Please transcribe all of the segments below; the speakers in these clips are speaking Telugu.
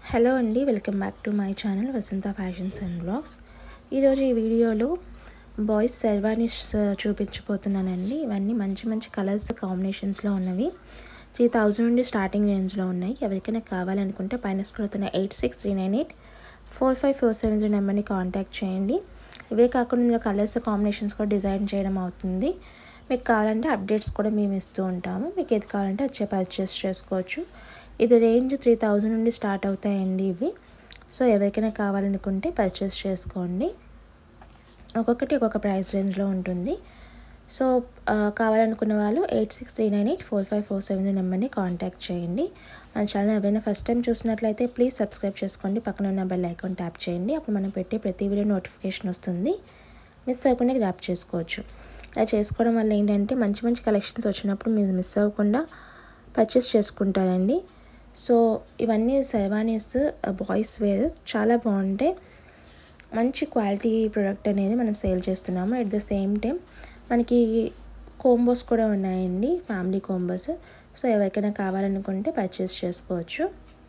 హలో అండి welcome back to my channel Vasantha fashions and blogs ఈరోజు ఈ వీడియోలో బాయ్స్ సెర్వానిస్ చూపించబోతున్నానండి ఇవన్నీ మంచి మంచి కలర్స్ కాంబినేషన్స్లో ఉన్నవి త్రీ థౌజండ్ నుండి స్టార్టింగ్ రేంజ్లో ఉన్నాయి ఎవరికైనా కావాలనుకుంటే పైన స్క్రోతున్న eight six three nine eight four five four seven zero నెంబర్ని కాంటాక్ట్ చేయండి ఇవే కాకుండా ఇందులో కలర్స్ కాంబినేషన్స్ కూడా డిజైన్ చేయడం అవుతుంది మీకు కావాలంటే అప్డేట్స్ కూడా మేము ఇస్తూ ఉంటాము మీకు ఏది కావాలంటే వచ్చే పర్చేస్ చేసుకోవచ్చు ఇది రేంజ్ త్రీ థౌజండ్ నుండి స్టార్ట్ అవుతాయండి ఇవి సో ఎవరికైనా కావాలనుకుంటే పర్చేస్ చేసుకోండి ఒక్కొక్కటి ఒక్కొక్క ప్రైస్ రేంజ్లో ఉంటుంది సో కావాలనుకున్న వాళ్ళు eight six three nine eight four five four seven నెంబర్ని కాంటాక్ట్ చేయండి మన ఛానల్ ఎవరైనా ఫస్ట్ టైం చూసినట్లయితే ప్లీజ్ సబ్స్క్రైబ్ చేసుకోండి పక్కన ఉన్న బెల్ ఐకాన్ ట్యాప్ చేయండి అప్పుడు మనం పెట్టే ప్రతి వీడియో నోటిఫికేషన్ వస్తుంది మిస్ అవ్వకుండా గ్రాప్ చేసుకోవచ్చు ఇలా చేసుకోవడం వల్ల ఏంటంటే మంచి మంచి కలెక్షన్స్ వచ్చినప్పుడు మీరు మిస్ అవ్వకుండా పర్చేస్ చేసుకుంటారండి సో ఇవన్నీ సెర్వానీస్ బాయ్స్ వేర్ చాలా బాగుంటాయి మంచి క్వాలిటీ ప్రోడక్ట్ అనేది మనం సేల్ చేస్తున్నాము అట్ ద సేమ్ టైం మనకి కోంబోస్ కూడా ఉన్నాయండి ఫ్యామిలీ కోంబోస్ సో ఎవరికైనా కావాలనుకుంటే పర్చేస్ చేసుకోవచ్చు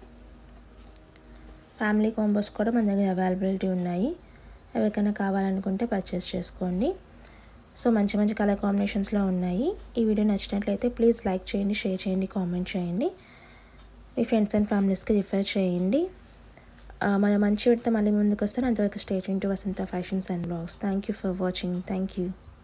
ఫ్యామిలీ కాంబోస్ కూడా మన దగ్గర అవైలబిలిటీ ఉన్నాయి ఎవరికైనా కావాలనుకుంటే పర్చేస్ చేసుకోండి సో మంచి మంచి కలర్ కాంబినేషన్స్లో ఉన్నాయి ఈ వీడియో నచ్చినట్లయితే ప్లీజ్ లైక్ చేయండి షేర్ చేయండి కామెంట్ చేయండి మీ ఫ్రెండ్స్ అండ్ ఫ్యామిలీస్కి రిఫర్ చేయండి మన మంచి విడితే మళ్ళీ ముందుకు వస్తాను అంతవరకు stay tuned Vasantha fashions and blogs thank you for watching thank you